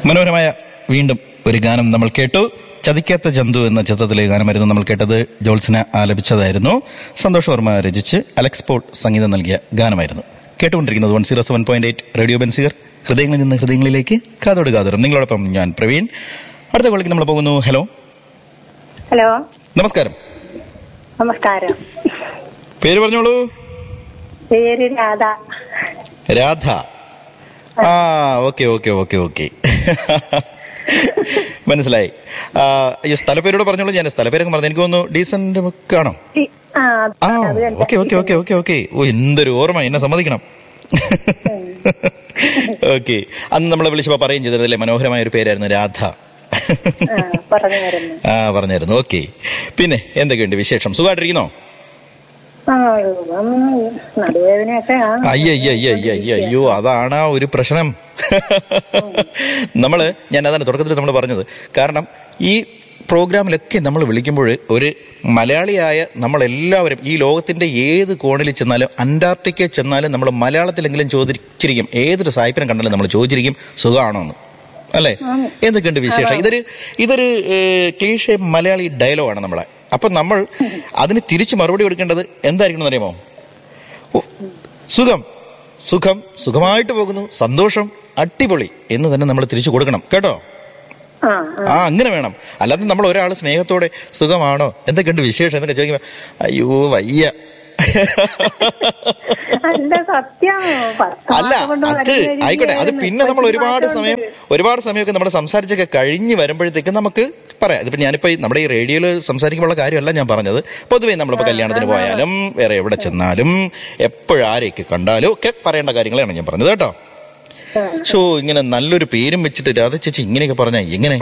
മനോഹരമായ വീണ്ടും ഒരു ഗാനം നമ്മൾ കേട്ടു ചതിക്കാത്ത ജന്തു എന്ന ചിത്രത്തിലെ ഗാനമായിരുന്നു നമ്മൾ കേട്ടത് ജോൾസിന ആലപിച്ചതായിരുന്നു സന്തോഷ് വർമ്മ രചിച്ച് അലക്സ് പോൾ സംഗീതം നൽകിയ ഗാനമായിരുന്നു കേട്ടുകൊണ്ടിരിക്കുന്നത് one zero seven point eight radio Benziger ഹൃദയങ്ങളിൽ നിന്ന് ഹൃദയങ്ങളിലേക്ക് കാതോട് കാതോറും നിങ്ങളോടൊപ്പം ഞാൻ പ്രവീൺ അടുത്ത കോളിലേക്ക് നമ്മൾ പോകുന്നു ഹലോ ഹലോ നമസ്കാരം നമസ്കാരം പേര് പറഞ്ഞോളൂ പേര് രാധ രാധ ആ ഓക്കെ ഓക്കെ ഓക്കെ ഓക്കെ മനസ്സിലായി ആ, ഈ സ്ഥലപ്പേരോട് പറഞ്ഞോളൂ ഞാൻ സ്ഥലപ്പേരൊക്കെ പറഞ്ഞു എനിക്ക് തോന്നുന്നു ഡീസന്റ് ആണോ ഈ- ആ ആ അത് തന്നെ. Okay okay okay okay okay ഓ എന്തൊരു ഓർമ്മ എന്നെ സമ്മതിക്കണം ഓക്കെ അന്ന് നമ്മളെ വിളിച്ചപ്പോ പറയുകയും ചെയ്തിരുന്നല്ലേ മനോഹരമായ ഒരു പേരായിരുന്നു രാധ ആ, പറഞ്ഞു വരുന്നു ആ പറഞ്ഞായിരുന്നു ഓക്കെ പിന്നെ എന്തൊക്കെയുണ്ട് വിശേഷം സുഖമായിട്ടിരിക്കുന്നോ ആ ഉം, നടുവേദനയൊക്കെ ആ അയ്യോ അയ്യോ അയ്യോ അയ്യോ അയ്യോ അയ്യോ അതാണ് ആ ഒരു പ്രശ്നം നമ്മള് ഞാൻ അതാണ് തുടക്കത്തിൽ നമ്മൾ പറഞ്ഞത് കാരണം ഈ പ്രോഗ്രാമിലൊക്കെ നമ്മൾ വിളിക്കുമ്പോൾ ഒരു മലയാളിയായ നമ്മളെല്ലാവരും ഈ ലോകത്തിന്റെ ഏത് കോണിൽ ചെന്നാലും അന്റാർട്ടിക്കയിൽ ചെന്നാലും നമ്മൾ മലയാളത്തിലെങ്കിലും ചോദിച്ചിരിക്കും ഏതൊരു സായിപ്പിനെ കണ്ടാലും നമ്മൾ ചോദിച്ചിരിക്കും സുഖമാണോ എന്ന് അല്ലേ എന്തൊക്കെയുണ്ട് വിശേഷം ഇതൊരു ഇതൊരു ക്ലീഷ മലയാളി ഡയലോഗാണ് നമ്മളെ അപ്പൊ നമ്മൾ അതിന് തിരിച്ചു മറുപടി കൊടുക്കേണ്ടത് എന്തായിരിക്കണം അറിയാമോ ഓ, സുഖം സുഖം സുഖമായിട്ട് പോകുന്നു സന്തോഷം അടിപൊളി എന്ന് തന്നെ നമ്മൾ തിരിച്ചു കൊടുക്കണം കേട്ടോ ആ ആ അങ്ങനെ വേണം അല്ലാതെ നമ്മൾ ഒരാൾ സ്നേഹത്തോടെ സുഖമാണോ എന്തൊക്കെയുണ്ട് വിശേഷം എന്നൊക്കെ ചോദിക്കുമ്പോ അയ്യോ വയ്യ അല്ല സത്യം പത്ത് അല്ല മാസം കൊണ്ട് അത് വരുന്ന ആയിക്കോട്ടെ അത് രീതിയായിരുന്നു. പിന്നെ നമ്മൾ പത്ത് ഒരുപാട് മാസം സമയം കൊണ്ട്. ഒരുപാട് സമയമൊക്കെ നമ്മൾ സംസാരിച്ചൊക്കെ കഴിഞ്ഞ് വരുമ്പോഴത്തേക്ക് നമുക്ക് പറയാം ഇതിപ്പോ ഞാനിപ്പോ ഈ നമ്മുടെ ഈ റേഡിയോയിൽ സംസാരിക്കുമ്പോഴുള്ള കാര്യമല്ല ഞാൻ പറഞ്ഞത് പൊതുവേ നമ്മളിപ്പോ കല്യാണത്തിന് പോയാലും വേറെ എവിടെ ചെന്നാലും എപ്പോഴാരെയൊക്കെ കണ്ടാലും ഒക്കെ പറയേണ്ട കാര്യങ്ങളാണ് ഞാൻ പറഞ്ഞത് കേട്ടോ ഷോ ഇങ്ങനെ നല്ലൊരു പേരും വെച്ചിട്ട് രാധ ചേച്ചി ഇങ്ങനെയൊക്കെ പറഞ്ഞാ എങ്ങനെ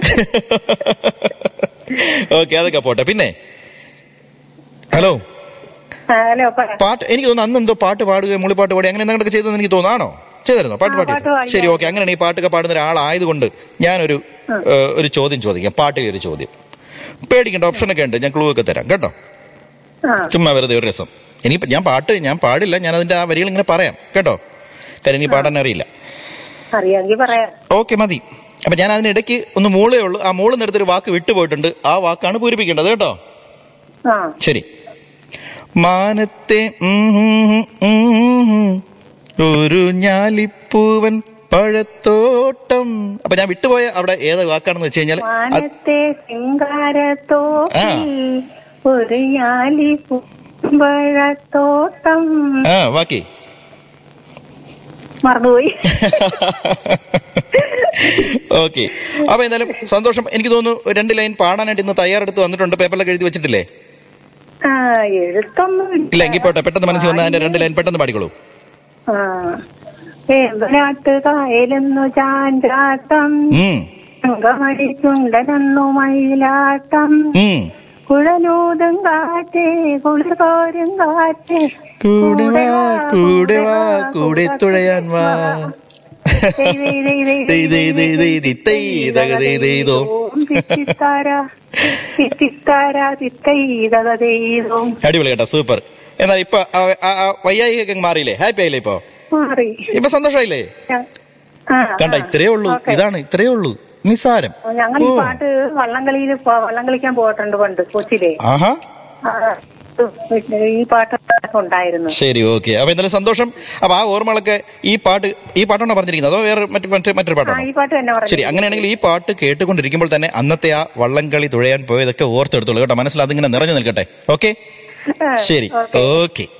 ഓക്കെ അതൊക്കെ പോട്ടെ പിന്നെ ഹലോ ആ, ഹലോ പറ പാട്ട് എനിക്ക് തോന്നുന്നു അന്ന് എന്തോ പാട്ട് പാടുകയോ മുളിപ്പാട്ട് പാടി അങ്ങനെ എന്തെങ്കിലുമൊക്കെ ചെയ്തെന്ന് എനിക്ക് തോന്നുന്നു ആണോ ചെയ്തായിരുന്നോ പാട്ട് ആ, പാടി പാട്ട് പാടി. ശരി ഓക്കെ അങ്ങനെയാണ് ഈ പാട്ടൊക്കെ പാടുന്ന ഒരാളായതുകൊണ്ട് ഞാനൊരു ഏഹ്, ഒരു ചോദ്യം ചോദിക്കാം പാട്ടിലെ ഒരു ചോദ്യം പേടിക്കേണ്ട ഓപ്ഷനൊക്കെ ഉണ്ട് ഞാൻ ക്ലൂ ഒക്കെ തരാം കേട്ടോ ആ ചുമ്മാ വെറുതെ ഒരു രസം ഇനിയിപ്പോ ഞാൻ പാട്ട് ഞാൻ പാടില്ല ഞാൻ അതിന്റെ ആ വരികൾ ഇങ്ങനെ പറയാം കേട്ടോ കാര്യം എനിക്ക് പാടാൻ അറിയില്ല അറിയാമെങ്കിൽ പറയാം ഓക്കെ മതി അപ്പൊ ഞാൻ അതിനിടയ്ക്ക് ഒന്ന് മൂളേ ഉള്ളൂ ആ മൂള് നേരത്തെ ഒരു വാക്ക് വിട്ടുപോയിട്ടുണ്ട് ആ വാക്കാണ് പൂരിപ്പിക്കേണ്ടത് കേട്ടോ ആ ശരി മാനത്തെ ഉം ഉം ഉം ഉം ഒരു ഞാലിപ്പൂവൻ പഴത്തോട്ടം അപ്പൊ ഞാൻ വിട്ടുപോയ അവിടെ ഏത് വാക്കാണെന്ന് വെച്ച് കഴിഞ്ഞാൽ അത് മാനത്തെ സിംഗാരത്തോട്ടിൽ ആ. ഒരു ഞാലി പൂമ്പഴത്തോട്ടം ആ ബാക്കി മറന്നുപോയി ഓക്കെ അപ്പൊ എന്തായാലും സന്തോഷം എനിക്ക് തോന്നുന്നു രണ്ട് ലൈൻ പാടാനായിട്ട് ഇന്ന് തയ്യാറെടുത്ത് വന്നിട്ടുണ്ട് പേപ്പറിലൊക്കെ എഴുതി വെച്ചിട്ടില്ലേ ആ എഴുത്തൊന്നും ഇല്ല എങ്കിൽ പോട്ടെ പെട്ടെന്ന് മനസ്സിൽ വന്ന അതിന്റെ രണ്ട് ലൈൻ പെട്ടെന്ന് പാടിക്കോളൂ ആ വേമ്പനാട്ട് കായലെന്നു ചാഞ്ചാട്ടം ഉം അങ്കമടി ചുണ്ടനെന്നു മയിലാട്ടം ഉം കുഴലൂതും കാറ്റേ കുളിർകോരും കാറ്റേ കൂടെ വാ കൂടെ വാ കൂടെ തുഴയാൻ വാ ദൈ, ദൈ, ദൈ, ദൈ, ദൈ, ദൈ, ദൈ, ദൈ, ദി, തൈ, ദഗ, ദൈ, ദൈ, ദോ. ഓം തിത്തിത്താര, തിത്തിത്താര, തിത്തൈ, ദഗ, ദൈ, ദോ. അടിപൊളി കേട്ടോ സൂപ്പർ എന്നാൽ ഇപ്പൊ ആ- ആ- ആ വയ്യായികൊക്കെ മാറിയില്ലേ ഹാപ്പി ആയില്ലേ ഇപ്പൊ മാറി ഇപ്പൊ സന്തോഷമായില്ലേ ആ, കണ്ട ആ. ഇത്രേ ഉള്ളൂ ഓക്കേ. ഇതാണ് ഇത്രേ ഉള്ളൂ നിസ്സാരം ഞങ്ങൾ ഈ ഓ. പാട്ട് വള്ളംകളിയിൽ വള്ളം കളിക്കാൻ പോയിട്ടുണ്ട് പണ്ട് കൊച്ചിയിലെ ആഹാ ആ, ഈ പാട്ട് ഉണ്ടായിരുന്നു ശരി ഓക്കെ അപ്പൊ എന്തായാലും സന്തോഷം അപ്പൊ ആ ഓർമ്മകളൊക്കെ ഈ പാട്ട് ഈ പാട്ടാണോ പറഞ്ഞിരിക്കുന്നത് അതോ വേറെ മറ്റു മറ്റു മറ്റൊരു ആ പാട്ടാണോ ഈ പാട്ട് തന്നെ പറഞ്ഞു ശരി അങ്ങനെയാണെങ്കിൽ ഈ പാട്ട് കേട്ടുകൊണ്ടിരിക്കുമ്പോൾ തന്നെ അന്നത്തെ ആ വള്ളംകളി തുഴയാൻ പോയതൊക്കെ ഓർത്തെടുത്തോളൂ കേട്ടോ മനസ്സിൽ അതിങ്ങനെ നിറഞ്ഞു നിൽക്കട്ടെ ഓക്കെ ശരി ഓക്കെ